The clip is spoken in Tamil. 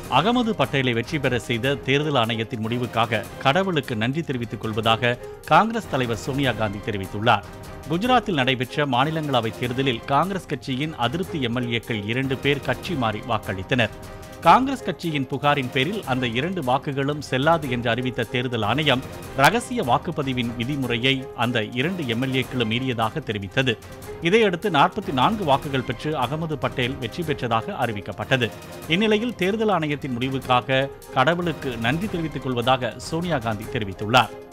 அகமது பட்டேலை வெற்றி பெற செய்த தேர்தல் ஆணையத்தின் முடிவுக்காக கடவுளுக்கு நன்றி தெரிவித்துக் கொள்வதாக காங்கிரஸ் தலைவர் சோனியா காந்தி தெரிவித்துள்ளார் குஜராத்தில் நடைபெற்ற மாநிலங்களவை தேர்தலில் காங்கிரஸ் கட்சியின் அதிருப்தி எம்எல்ஏக்கள் இரண்டு பேர் கட்சி மாறி வாக்களித்தனர் காங்கிரஸ் கட்சியின் புகாரின் பேரில் அந்த இரண்டு வாக்குகளும் செல்லாது என்று அறிவித்த தேர்தல் ஆணையம் ரகசிய வாக்குப்பதிவின் விதிமுறையை அந்த இரண்டு எம்எல்ஏக்களும் மீறியதாக தெரிவித்தது இதையடுத்து நாற்பத்தி நான்கு வாக்குகள் பெற்று அகமது பட்டேல் வெற்றி பெற்றதாக அறிவிக்கப்பட்டது இந்நிலையில் தேர்தல் ஆணையத்தின் முடிவுக்காக கடவுளுக்கு நன்றி தெரிவித்துக் கொள்வதாக சோனியா காந்தி தெரிவித்துள்ளார்